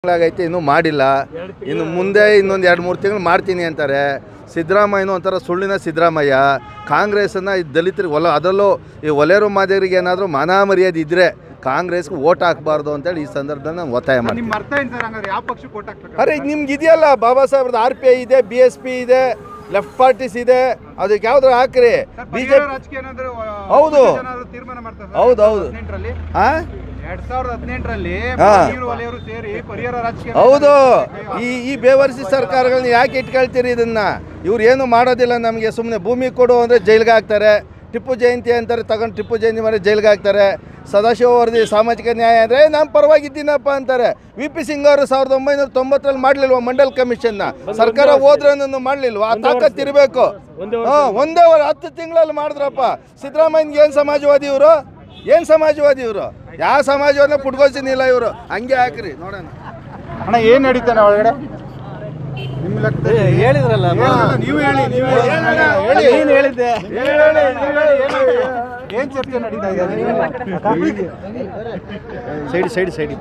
ತಿಂಗಳಾಗೈತೆ ಇನ್ನೂ ಮಾಡಿಲ್ಲ ಇನ್ನು ಮುಂದೆ ಇನ್ನೊಂದು ಎರಡು ಮೂರು ತಿಂಗಳು ಮಾಡ್ತೀನಿ ಅಂತಾರೆ ಸಿದ್ದರಾಮಯ್ಯನೂ ಒಂಥರ ಸುಳ್ಳಿನ ಸಿದ್ದರಾಮಯ್ಯ ಕಾಂಗ್ರೆಸ್ಸನ್ನು ಈ ದಲಿತರಿಗೆ ಒಲ ಅದರಲ್ಲೂ ಈ ಒಲೆರು ಮಾದಿಗರಿಗೆ ಏನಾದರೂ ಮಾನ ಮರ್ಯಾದೆ ಇದ್ದರೆ ಕಾಂಗ್ರೆಸ್ಗೆ ಓಟ್ ಹಾಕಬಾರ್ದು ಅಂತೇಳಿ ಈ ಸಂದರ್ಭದಲ್ಲಿ ನಾನು ಒತ್ತಾಯ ಮಾಡ್ತೀನಿ ನಿಮ್ಮ ಅರ್ಥ ಏನು ಸರ್ ಹಂಗಾದ್ರೆ ಯಾವ ಪಕ್ಷಕ್ಕೆ ಓಟ್ ಹಾಕ್ಬೇಕು ಅರೆ ನಿಮ್ಗೆ ಇದೆಯಲ್ಲ ಬಾಬಾ ಸಾಹೇಬ್ರದ್ದು ಆರ್ ಪಿ ಐ ಇದೆ ಬಿ ಎಸ್ ಪಿ ಇದೆ ಲೆಫ್ಟ್ ಪಾರ್ಟೀಸ್ ಇದೆ ಅದಕ್ಕೆ ಯಾವ್ದಾರು ಹಾಕ್ರಿ ಸರ್, ಬಿ ಪರಿಹಾರ ಜೆ ರಾಜಕೀಯ ಏನಾದ್ರು ಆ, ಹೌದು. ಹತ್ತು ಜನ ತೀರ್ಮಾನ ಮಾಡ್ತಾರೆ ಸರ್, ಹೌದು, ಹೌದು. ಹದಿನೆಂಟರಲ್ಲಿ ಹಾಂ ಎರಡ್ ಸಾವಿರದ ಹದಿನೆಂಟರಲ್ಲಿ ಹಾ. ನೀರು ವಲಯರು ಸೇರಿ ಪರಿಹಾರ ರಾಜಕೀಯ ಹೌದು ಈ ಈ ಬೇವರ್ಸಿ ಸರ್ಕಾರಗಳನ್ನ ಯಾಕೆ ಇಟ್ಕೊಳ್ತೀರಿ ಇದನ್ನ ಇವ್ರು ಏನು ಮಾಡೋದಿಲ್ಲ ನಮಗೆ ಸುಮ್ಮನೆ ಭೂಮಿ ಕೊಡು ಅಂದರೆ ಜೈಲಿಗೆ ಹಾಕ್ತಾರೆ ಟಿಪ್ಪು ಜಯಂತಿ ಅಂತಾರೆ ತಗೊಂಡು ಟಿಪ್ಪು ಜಯಂತಿ ಮಾಡಿ ಜೈಲಿಗೆ ಹಾಕ್ತಾರೆ ಸದಾಶಿವ ವರದಿ ಸಾಮಾಜಿಕ ನ್ಯಾಯ ಅಂದರೆ ನಮ್ಮ ಪರವಾಗಿದ್ದೀನಪ್ಪ ಅಂತಾರೆ ವಿ ಪಿ ಸಿಂಗ್ ಅವರು ಸಾವಿರದ ಒಂಬೈನೂರ ತೊಂಬತ್ತರಲ್ಲಿ ಮಾಡಲಿಲ್ವ ಮಂಡಲ್ ಕಮಿಷನ್ನ ಸರ್ಕಾರ ಹೋದ್ರನ್ನು ಮಾಡಲಿಲ್ವ ಆ ತಾಕತ್ ಇರಬೇಕು ಹಾಂ ಒಂದೇ ವರ ಹತ್ತು ತಿಂಗಳಲ್ಲಿ ಮಾಡಿದ್ರಪ್ಪ ಸಿದ್ದರಾಮಯ್ಯಗೆ ಏನು ಸಮಾಜವಾದಿ ಇವರು ಏನು ಸಮಾಜವಾದಿ ಇವರು ಯಾವ ಸಮಾಜವಾದ ಪುಟ್ಕೋಸಿನಿಲ್ಲ ಇವರು ಹಂಗೆ ಹಾಕ್ರಿ ನೋಡೋಣ ಅಣ್ಣ ಏನ್ ನಡೀತಾನೆ ಒಳಗಡೆ ನಿಮ್ಮ ಲೆಕ್ಕದಲ್ಲಿ ಹೇಳಿದ್ರಲ್ಲ ಏನಲ್ಲ, ನೀವು ಹೇಳಿ ನೀವು ಹೇಳಿ ಏನಣ್ಣ, ಹೇಳಿ. ನೀನು ಹೇಳಿದ್ದೆ ನೀವು ಹೇಳಿ, ನೀವು ಹೇಳಿ, ಏನ್ ನಡೀತಿದೆ? ಏನ್ ಚರ್ಚೆ ನಡೀತಾ ಇದೆ ಸೈಡ್ ಸೈಡ್ ಸೈಡ್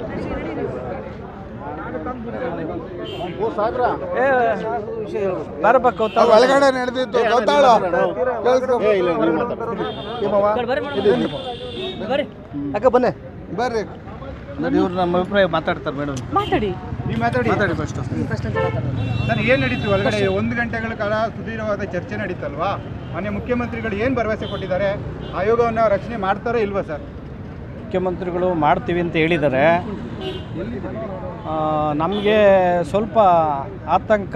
ಬಾರಪ್ಪ ಕೌತ ಒಳಗಡೆ ನಡೆದಿತ್ತು ಗೊತ್ತಾಳ ಅಕ್ಕ ಬನ್ನಿ ಬರ್ರಿ ನೋಡಿ ಇವ್ರು ನಮ್ಮ ಅಭಿಪ್ರಾಯ ಮಾತಾಡ್ತಾರೆ ಮೇಡಮ್ ಮಾತಾಡಿ ನೀವು ಮಾತಾಡಿ ಮಾತಾಡಿ ಫಸ್ಟ್ ಫಸ್ಟ್ ಅಂತ ಮಾತಾಡೋದು ಸರ್ ಏನ್ ನಡೀತು ಒಳಗಡೆ ಒಂದು ಗಂಟೆಗಳ ಕಾಲ ಸುದೀರ್ಘವಾದ ಚರ್ಚೆ ನಡೀತಲ್ವಾ ಮಾನ್ಯ ಮುಖ್ಯಮಂತ್ರಿಗಳು ಏನ್ ಭರವಸೆ ಕೊಟ್ಟಿದ್ದಾರೆ ಆಯೋಗವನ್ನು ರಕ್ಷಣೆ ಮಾಡ್ತಾರೋ ಇಲ್ವಾ ಸರ್ ಮುಖ್ಯಮಂತ್ರಿಗಳು ಮಾಡ್ತೀವಿ ಅಂತ ಹೇಳಿದ್ದಾರೆ ನಮಗೆ ಸ್ವಲ್ಪ ಆತಂಕ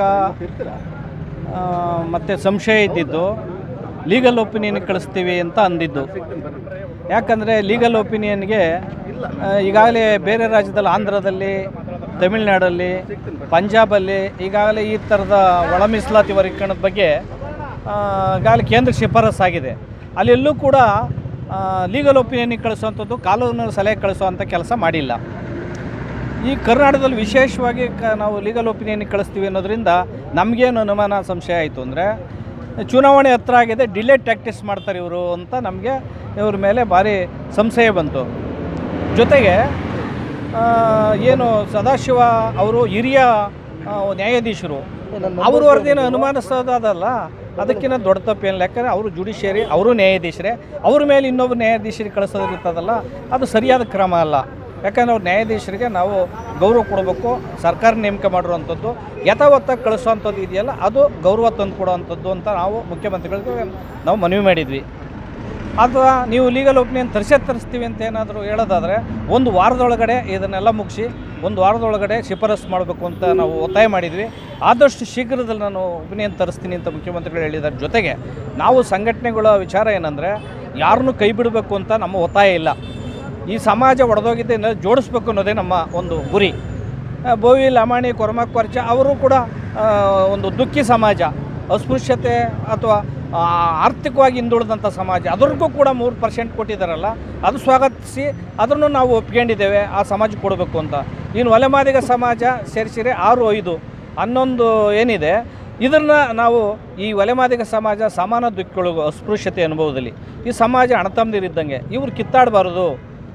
ಆ, ಮತ್ತು ಸಂಶಯ ಇದ್ದಿದ್ದು ಲೀಗಲ್ ಒಪಿನಿಯನ್ ಕಳಿಸ್ತೀವಿ ಅಂತ ಅಂದಿದ್ದು ಯಾಕಂದರೆ ಲೀಗಲ್ ಒಪಿನಿಯನ್ಗೆ ಈಗಾಗಲೇ ಬೇರೆ ರಾಜ್ಯದಲ್ಲಿ ಆಂಧ್ರದಲ್ಲಿ ತಮಿಳ್ನಾಡಲ್ಲಿ ಪಂಜಾಬಲ್ಲಿ ಈಗಾಗಲೇ ಈ ಥರದ ಒಳ ಮೀಸಲಾತಿ ವರ್ಗೀಕರಣದ ಬಗ್ಗೆ ಆ, ಈಗಾಗಲೇ ಕೇಂದ್ರ ಶಿಫಾರಸ್ಸಾಗಿದೆ ಅಲ್ಲೆಲ್ಲೂ ಕೂಡ ಲೀಗಲ್ ಒಪಿನಿಯನ್ಗೆ ಕಳಿಸುವಂಥದ್ದು ಕಾನೂನು ಸಲಹೆ ಕಳಿಸುವಂಥ ಕೆಲಸ ಮಾಡಿಲ್ಲ ಈ ಕರ್ನಾಟಕದಲ್ಲಿ ವಿಶೇಷವಾಗಿ ಕ ನಾವು ಲೀಗಲ್ ಒಪಿನಿಯನ್ಗೆ ಕಳಿಸ್ತೀವಿ ಅನ್ನೋದ್ರಿಂದ ನಮಗೇನು ಅನುಮಾನ ಸಂಶಯ ಆಯಿತು ಅಂದರೆ ಚುನಾವಣೆ ಹತ್ರ ಆಗಿದೆ ಡಿಲೇ ಟ್ಯಾಕ್ಟಿಸ್ ಮಾಡ್ತಾರೆ ಇವರು ಅಂತ ನಮಗೆ ಇವ್ರ ಮೇಲೆ ಭಾರಿ ಸಂಶಯ ಬಂತು ಜೊತೆಗೆ ಆ, ಏನು ಸದಾಶಿವ ಅವರು ಹಿರಿಯ ಆ, ನ್ಯಾಯಾಧೀಶರು ಅವ್ರ ವರದಿನ ಅನುಮಾನಿಸೋದಲ್ಲ ಅದಕ್ಕಿಂತ ದೊಡ್ಡ ತಪ್ಪೇನಿಲ್ಲ ಯಾಕಂದರೆ ಅವರು ಜುಡಿಷಿಯರಿ ಅವರು ನ್ಯಾಯಾಧೀಶರೇ ಅವ್ರ ಮೇಲೆ ಇನ್ನೊಬ್ಬ ನ್ಯಾಯಾಧೀಶರಿಗೆ ಕಳಿಸೋದಿರ್ತದಲ್ಲ ಅದು ಸರಿಯಾದ ಕ್ರಮ ಅಲ್ಲ ಯಾಕಂದ್ರೆ ಅವ್ರ ನ್ಯಾಯಾಧೀಶರಿಗೆ ನಾವು ಗೌರವ ಕೊಡಬೇಕು ಸರ್ಕಾರ ನೇಮಕ ಮಾಡಿರುವಂಥದ್ದು ಯಥಾವತ್ತಾಗಿ ಕಳಿಸೋವಂಥದ್ದು ಇದೆಯಲ್ಲ ಅದು ಗೌರವ ತಂದು ಕೊಡುವಂಥದ್ದು ಅಂತ ನಾವು ಮುಖ್ಯಮಂತ್ರಿಗಳಿಗೆ ನಾವು ಮನವಿ ಮಾಡಿದ್ವಿ ಅಥವಾ ನೀವು ಲೀಗಲ್ ಒಪಿನಿಯನ್ ತರಿಸೇ ತರಿಸ್ತೀವಿ ಅಂತ ಏನಾದರೂ ಹೇಳೋದಾದರೆ ಒಂದು ವಾರದೊಳಗಡೆ ಇದನ್ನೆಲ್ಲ ಮುಗಿಸಿ ಒಂದು ವಾರದೊಳಗಡೆ ಶಿಫಾರಸ್ ಮಾಡಬೇಕು ಅಂತ ನಾವು ಒತ್ತಾಯ ಮಾಡಿದ್ವಿ ಆದಷ್ಟು ಶೀಘ್ರದಲ್ಲಿ ನಾನು ಒಪಿನಿಯನ್ ತರಿಸ್ತೀನಿ ಅಂತ ಮುಖ್ಯಮಂತ್ರಿಗಳು ಹೇಳಿದ್ದಾರೆ ಜೊತೆಗೆ ನಾವು ಸಂಘಟನೆಗಳ ವಿಚಾರ ಏನಂದರೆ ಯಾರನ್ನೂ ಕೈ ಬಿಡಬೇಕು ಅಂತ ನಮ್ಮ ಒತ್ತಾಯ ಇಲ್ಲ ಈ ಸಮಾಜ ಒಡೆದೋಗಿದ್ದನ್ನು ಜೋಡಿಸ್ಬೇಕು ಅನ್ನೋದೇ ನಮ್ಮ ಒಂದು ಗುರಿ ಆ, ಬೋವಿ ಲಮಾಣಿ ಕೊರಮಕ್ ಕೊರ್ಚ ಅವರು ಕೂಡ ಆ, ಒಂದು ದುಃಖಿ ಸಮಾಜ ಅಸ್ಪೃಶ್ಯತೆ ಅಥವಾ ಆ, ಆರ್ಥಿಕವಾಗಿ ಹಿಂದುಳಿದಂಥ ಸಮಾಜ ಅದರಿಗೂ ಕೂಡ ಮೂರು ಪರ್ಸೆಂಟ್ ಕೊಟ್ಟಿದ್ದಾರಲ್ಲ ಅದು ಸ್ವಾಗತಿಸಿ ಅದನ್ನು ನಾವು ಒಪ್ಕೊಂಡಿದ್ದೇವೆ ಆ ಸಮಾಜಕ್ಕೆ ಕೊಡಬೇಕು ಅಂತ ಇನ್ನು ಒಲೆಮಾದಿಗ ಸಮಾಜ ಸೇರಿಸಿರೆ ಆರು ಐದು ಹನ್ನೊಂದು ಏನಿದೆ ಇದನ್ನು ನಾವು ಈ ಒಲೆಮಾದಿಗ ಸಮಾಜ ಸಮಾನ ದುಃಖಿಗಳು ಅಸ್ಪೃಶ್ಯತೆ ಅನುಭವದಲ್ಲಿ ಈ ಸಮಾಜ ಅಣತಂದಿರಿದ್ದಂಗೆ ಇವ್ರು ಕಿತ್ತಾಡಬಾರ್ದು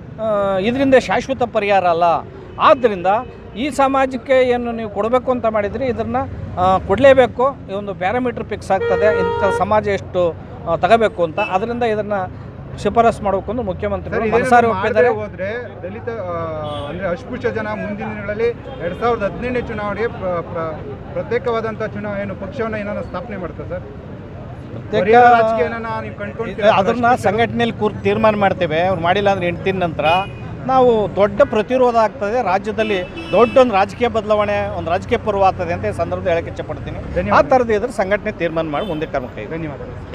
ಇದರಿಂದ ಶಾಶ್ವತ ಪರಿಹಾರ ಅಲ್ಲ ಆದ್ದರಿಂದ ಈ ಸಮಾಜಕ್ಕೆ ಏನು ನೀವು ಕೊಡಬೇಕು ಅಂತ ಮಾಡಿದರೆ ಇದನ್ನು ಕೊಡಲೇಬೇಕು ಈ ಒಂದು ಪ್ಯಾರಾಮೀಟ್ರ್ ಫಿಕ್ಸ್ ಆಗ್ತದೆ ಇಂಥ ಸಮಾಜ ಎಷ್ಟು ಆ, ತಗೋಬೇಕು ಅಂತ ಅದರಿಂದ ಇದನ್ನು ಶಿಫಾರಸ್ ಮಾಡಬೇಕು ಅಂತ ಸರ್ ಮುಖ್ಯಮಂತ್ರಿಗಳು ಇದೇ ಮನಸಾರಿ ರೀತಿ ಒಪ್ಪಿದ್ದಾರೆ ಮಾಡದೇ ಹೋದ್ರೆ ದಲಿತ ಆ, ಅಂದ್ರೆ ಅಸ್ಪೃಶ್ಯ ಜನ ಮುಂದಿನ ದಿನಗಳಲ್ಲಿ ಎರಡ್ ಸಾವಿರದ ಹದಿನೆಂಟನೇ ಚುನಾವಣೆಗೆ ಪ್ರ- ಪ್ರ- ಪ್ರತ್ಯೇಕವಾದಂತಹ ಚುನಾವಣೆ ಏನು ಪಕ್ಷವನ್ನ ಏನಾದ್ರು ಸ್ಥಾಪನೆ ಮಾಡ್ತಾರೆ ಸರ್ ಪ್ರತ್ಯೇಕ ಪರಿಹಾರ ರಾಜಕೀಯನ ನೀವು ಇದು- ಕಂಡ್ಕೊಂಡ್ತೀರಾ ಅದನ್ನ ಸಂಘಟನೆಯಲ್ಲಿ ಕೂರ್ತು ತೀರ್ಮಾನ ಮಾಡ್ತೇವೆ ಅವ್ರು ಮಾಡಿಲ್ಲ ಅಂದ್ರೆ ಎಂಟು ದಿನ ನಂತರ ನಾವು ದೊಡ್ಡ ಪ್ರತಿರೋಧ ಆಗ್ತದೆ ರಾಜ್ಯದಲ್ಲಿ ದೊಡ್ಡ ಒಂದು ರಾಜಕೀಯ ಬದಲಾವಣೆ ಒಂದು ರಾಜಕೀಯ ಪರ್ವ ಆಗ್ತದೆ ಅಂತ ಈ ಸಂದರ್ಭದಲ್ಲಿ ಹೇಳಕ್ಕೆ ಇಚ್ಛಪಡ್ತೀನಿ ಆ ಥರದ್ದು ಇದ್ರೆ ಸಂಘಟನೆ ತೀರ್ಮಾನ ಮಾಡಿ ಮುಂದೆ ಕ್ರಮ ಕೈ ಧನ್ಯವಾದಗಳು